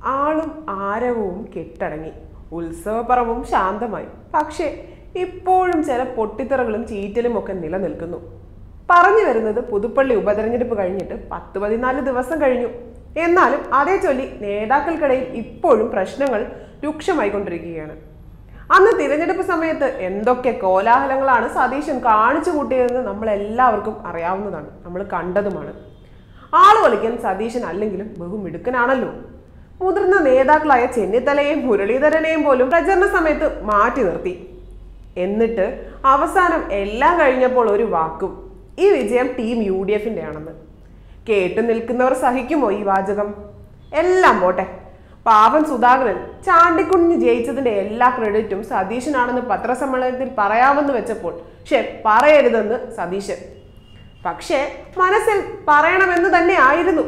ആളും ആരവവും കെട്ടടങ്ങി ഉത്സവപ്പറവും ശാന്തമായി പക്ഷേ ഇപ്പോഴും ചില പൊട്ടിത്തെറകളും ചീറ്റലും ഒക്കെ നിലനിൽക്കുന്നു പറഞ്ഞു വരുന്നത് പുതുപ്പള്ളി ഉപതെരഞ്ഞെടുപ്പ് കഴിഞ്ഞിട്ട് പത്ത് പതിനാല് ദിവസം കഴിഞ്ഞു എന്നാലും അതേ ചൊല്ലി നേതാക്കൾക്കിടയിൽ ഇപ്പോഴും പ്രശ്നങ്ങൾ രൂക്ഷമായിക്കൊണ്ടിരിക്കുകയാണ് അന്ന് തിരഞ്ഞെടുപ്പ് സമയത്ത് എന്തൊക്കെ കോലാഹലങ്ങളാണ് സതീശൻ കാണിച്ചു കൂട്ടിയതെന്ന് നമ്മൾ എല്ലാവർക്കും അറിയാവുന്നതാണ് നമ്മൾ കണ്ടതുമാണ് ആള് കളിക്കാൻ സതീശൻ അല്ലെങ്കിലും ബഹുമിടുക്കനാണല്ലോ മുതിർന്ന നേതാക്കളായ ചെന്നിത്തലയെയും മുരളീധരനെയും പോലും പ്രചരണ സമയത്ത് മാറ്റി നിർത്തി എന്നിട്ട് അവസാനം എല്ലാം കഴിഞ്ഞപ്പോൾ ഒരു വാക്കും ഈ വിജയം ടീം യു ഡി എഫിന്റെ ആണെന്ന് കേട്ടു നിൽക്കുന്നവർ സഹിക്കുമോ ഈ വാചകം എല്ലാം പോട്ടെ പാവൻ സുധാകരൻ ചാണ്ടിക്കുഞ്ഞ് ജയിച്ചതിന്റെ എല്ലാ ക്രെഡിറ്റും സതീശനാണെന്ന് പത്രസമ്മേളനത്തിൽ പറയാമെന്ന് വെച്ചപ്പോൾ ഷേ പറയരുതെന്ന് സതീശൻ പക്ഷേ മനസ്സിൽ പറയണമെന്ന് തന്നെ ആയിരുന്നു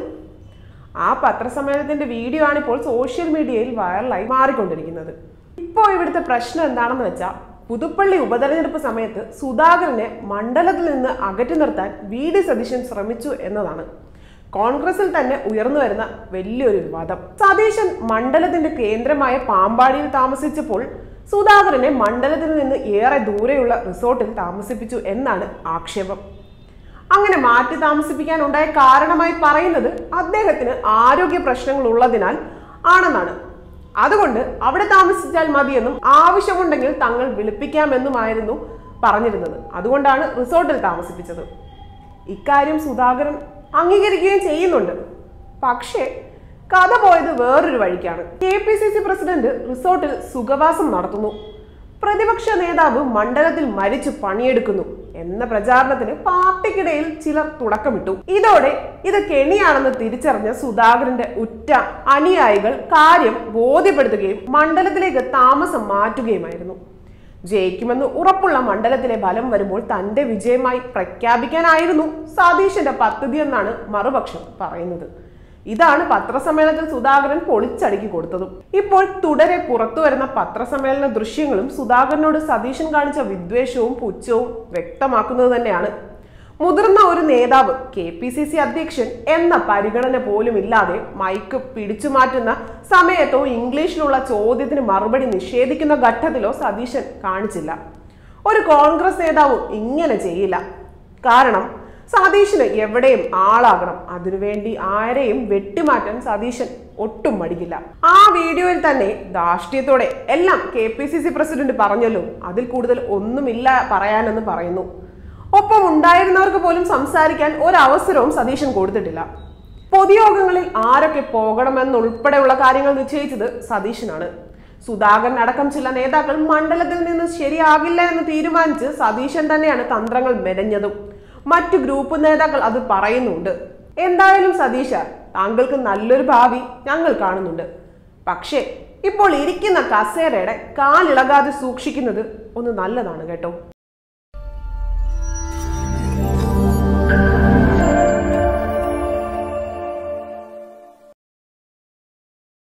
ആ പത്രസമ്മേളനത്തിന്റെ വീഡിയോ ആണ് ഇപ്പോൾ സോഷ്യൽ മീഡിയയിൽ വൈറലായി മാറിക്കൊണ്ടിരിക്കുന്നത് ഇപ്പോൾ ഇവിടുത്തെ പ്രശ്നം എന്താണെന്ന് വെച്ചാൽ പുതുപ്പള്ളി ഉപതെരഞ്ഞെടുപ്പ് സമയത്ത് സുധാകരനെ മണ്ഡലത്തിൽ നിന്ന് അകറ്റി നിർത്താൻ വി ഡി സതീശൻ ശ്രമിച്ചു എന്നതാണ് കോൺഗ്രസിൽ തന്നെ ഉയർന്നു വരുന്ന വലിയൊരു വിവാദം സതീശൻ മണ്ഡലത്തിന്റെ കേന്ദ്രമായ പാമ്പാടിയിൽ താമസിച്ചപ്പോൾ സുധാകരനെ മണ്ഡലത്തിൽ നിന്ന് ഏറെ ദൂരെയുള്ള റിസോർട്ടിൽ താമസിപ്പിച്ചു എന്നാണ് ആക്ഷേപം അങ്ങനെ മാറ്റി താമസിപ്പിക്കാൻ ഉണ്ടായ കാരണമായി പറയുന്നത് അദ്ദേഹത്തിന് ആരോഗ്യ പ്രശ്നങ്ങൾ ഉള്ളതിനാൽ ആണെന്നാണ് അതുകൊണ്ട് അവിടെ താമസിച്ചാൽ മതിയെന്നും ആവശ്യമുണ്ടെങ്കിൽ തങ്ങൾ വിളിപ്പിക്കാമെന്നുമായിരുന്നു പറഞ്ഞിരുന്നത് അതുകൊണ്ടാണ് റിസോർട്ടിൽ താമസിപ്പിച്ചത് ഇക്കാര്യം സുധാകരൻ അംഗീകരിക്കുകയും ചെയ്യുന്നുണ്ട് പക്ഷേ കഥ പോയത് വേറൊരു വഴിക്കാണ് K P C C president റിസോർട്ടിൽ സുഖവാസം നടത്തുന്നു പ്രതിപക്ഷ നേതാവ് മണ്ഡലത്തിൽ മരിച്ചു പണിയെടുക്കുന്നു എന്ന പ്രചാരണത്തിന് പാർട്ടിക്കിടയിൽ ചിലർ തുടക്കമിട്ടു ഇതോടെ ഇത് കെണിയാണെന്ന് തിരിച്ചറിഞ്ഞ സുധാകരന്റെ ഉറ്റ അനുയായികൾ കാര്യം ബോധ്യപ്പെടുത്തുകയും മണ്ഡലത്തിലേക്ക് താമസം മാറ്റുകയുമായിരുന്നു ജയിക്കുമെന്ന് ഉറപ്പുള്ള മണ്ഡലത്തിലെ ഫലം വരുമ്പോൾ തന്റെ വിജയമായി പ്രഖ്യാപിക്കാനായിരുന്നു സതീശന്റെ പദ്ധതി എന്നാണ് മറുപക്ഷം പറയുന്നത് ഇതാണ് പത്രസമ്മേളനത്തിൽ സുധാകരൻ പൊളിച്ചടുക്കി കൊടുത്തതും ഇപ്പോൾ തുടരെ പുറത്തു വരുന്ന പത്രസമ്മേളന ദൃശ്യങ്ങളും സുധാകരനോട് സതീശൻ കാണിച്ച വിദ്വേഷവും പുച്ഛവും വ്യക്തമാക്കുന്നത് തന്നെയാണ് മുതിർന്ന ഒരു നേതാവ് കെ പി സി സി അധ്യക്ഷൻ എന്ന പരിഗണന പോലും ഇല്ലാതെ മൈക്ക് പിടിച്ചു മാറ്റുന്ന സമയത്തോ ഇംഗ്ലീഷിലുള്ള ചോദ്യത്തിന് മറുപടി നിഷേധിക്കുന്ന ഘട്ടത്തിലോ സതീശൻ കാണിച്ചില്ല ഒരു കോൺഗ്രസ് നേതാവും ഇങ്ങനെ ചെയ്യില്ല കാരണം സതീശന് എവിടെയും ആളാകണം അതിനുവേണ്ടി ആരെയും വെട്ടിമാറ്റാൻ സതീശൻ ഒട്ടും മടിക്കില്ല ആ വീഡിയോയിൽ തന്നെ ധാർഷ്ട്യത്തോടെ എല്ലാം K P C C president പറഞ്ഞല്ലോ അതിൽ കൂടുതൽ ഒന്നുമില്ല പറയാനെന്ന് പറയുന്നു ഒപ്പം ഉണ്ടായിരുന്നവർക്ക് പോലും സംസാരിക്കാൻ ഒരവസരവും സതീശൻ കൊടുത്തിട്ടില്ല പൊതുയോഗങ്ങളിൽ ആരൊക്കെ പോകണമെന്നുൾപ്പെടെയുള്ള കാര്യങ്ങൾ നിശ്ചയിച്ചത് സതീശനാണ് സുധാകരൻ അടക്കം ചില നേതാക്കൾ മണ്ഡലത്തിൽ നിന്ന് ശരിയാകില്ല എന്ന് തീരുമാനിച്ച് സതീശൻ തന്നെയാണ് തന്ത്രങ്ങൾ മെനഞ്ഞതും മറ്റു ഗ്രൂപ്പ് നേതാക്കൾ അത് പറയുന്നുണ്ട് എന്തായാലും സതീശ താങ്കൾക്ക് നല്ലൊരു ഭാവി ഞങ്ങൾ കാണുന്നുണ്ട് പക്ഷേ ഇപ്പോൾ ഇരിക്കുന്ന കസേരയുടെ കാലിളകാതെ സൂക്ഷിക്കുന്നത് ഒന്ന് നല്ലതാണ് കേട്ടോ